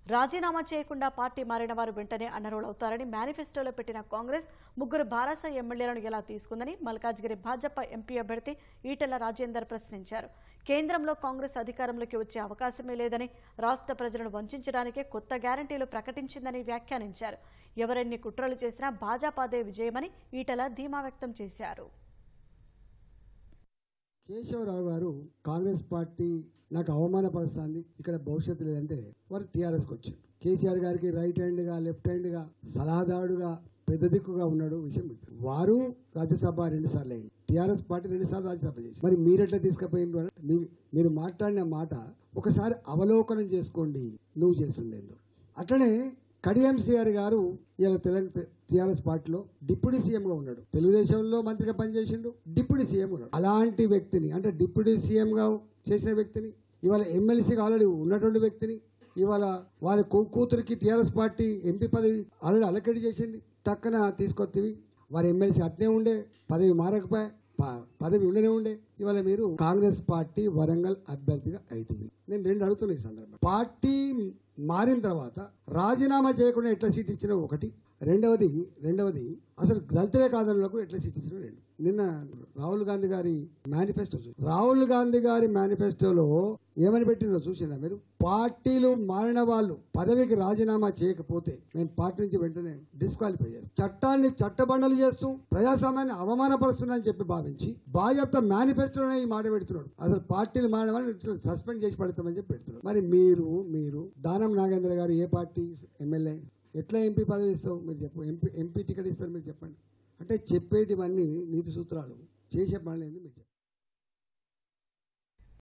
రాజీనామా చేయకుండా పార్టీ మారిన వారు వెంటనే అనర్హులవుతారని మేనిఫెస్టోలో పెట్టిన కాంగ్రెస్ ముగ్గురు బారాస ఎమ్మెల్యేలను ఎలా తీసుకుందని మల్కాజ్గిరి భాజపా ఎంపీ అభ్యర్థి ఈటెల రాజేందర్ ప్రశ్నించారు కేంద్రంలో కాంగ్రెస్ అధికారంలోకి వచ్చే అవకాశమే లేదని రాష్ట్ర ప్రజలను వంచడానికే కొత్త గ్యారంటీలు ప్రకటించిందని వ్యాఖ్యానించారు ఎవరెన్ని కుట్రలు చేసినా భాజపాదే విజయమని ఈటెల ధీమా వ్యక్తం చేశారు కేశవరావు గారు కాంగ్రెస్ పార్టీ నాకు అవమానపరుస్తుంది ఇక్కడ భవిష్యత్తు లేదంటే వారు టీఆర్ఎస్కి వచ్చారు కేసీఆర్ గారికి రైట్ హ్యాండ్గా లెఫ్ట్ హ్యాండ్గా సలహాదారుడుగా పెద్ద దిక్కుగా ఉన్నాడు విషయం మీకు తెలుసు. వారు రాజ్యసభ రెండు సార్లు అయింది టీఆర్ఎస్ పార్టీ రెండు సార్లు రాజ్యసభ చేసి మరి మీరెట్లా తీసుకుపోయిండ్రు అంటే మీ- మీరు మాట్లాడిన మాట ఒకసారి అవలోకనం చేసుకోండి నువ్వు చేస్తుంది ఏందో అట్లనే కడియం సిఆర్ గారు ఇలా తెలంగాణ టీఆర్ఎస్ పార్టీలో డిప్యూటీ సీఎం గా ఉన్నాడు తెలుగుదేశంలో మంత్రిగా పనిచేసిండు డిప్యూటీ సీఎం ఉన్నాడు అలాంటి వ్యక్తిని అంటే డిప్యూటీ సీఎం గా చేసిన వ్యక్తిని ఇవాళ ఎమ్మెల్సీగా ఆల్రెడీ ఉన్నటువంటి వ్యక్తిని ఇవాళ వాళ్ళ కూ- కూతురికి టీఆర్ఎస్ పార్టీ ఎంపీ పదవి ఆల్రెడీ అలకెట్ చేసింది టక్కన తీసుకొత్తివి వారి ఎమ్మెల్సీ అట్నే ఉండే పదవి మారకపోయా ప- పదవి ఉండనే ఉండే ఇవాళ మీరు కాంగ్రెస్ పార్టీ వరంగల్ అభ్యర్థిగా అవుతుంది నేను రెండు అడుగుతున్నా ఈ సందర్భం పార్టీ మారిన తర్వాత రాజీనామా చేయకుండా ఎట్లా సీట్ ఇచ్చినా ఒకటి రెండవది రెండవది అసలు దళిత కాదనులకు ఎట్లా సీట్ ఇచ్చిన రెండు నిన్న రాహుల్ గాంధీ గారి మేనిఫెస్టో చూసి రాహుల్ గాంధీ గారి మేనిఫెస్టోలో ఏమని పెట్టిందో చూసినా మీరు పార్టీలు మారిన వాళ్ళు పదవికి రాజీనామా చేయకపోతే మేము పార్టీ నుంచి వెంటనే డిస్క్వాలిఫై చేస్తాం చట్టాన్ని చట్టబండలు చేస్తూ ప్రజాస్వామ్యాన్ని అవమానపరుస్తున్నారని చెప్పి భావించి బాధ్యత మేనిఫెస్టోనే ఈ మాట పెడుతున్నాడు అసలు పార్టీలు మారిన వాళ్ళని సస్పెండ్ చేసి పెడతామని చెప్పి పెడుతున్నాడు మరి మీరు మీరు దానం నాగేంద్ర గారు ఏ పార్టీ ఎమ్మెల్యే ఎట్లా ఎంపీ పదవి ఇస్తావు మీరు చెప్పు ఎంపీ ఎంపీ టికెట్ ఇస్తారు మీరు చెప్పండి అంటే చెప్పేటివన్నీ నీతి సూత్రాలు చేసే పనులు ఏంది మీరు చెప్పండి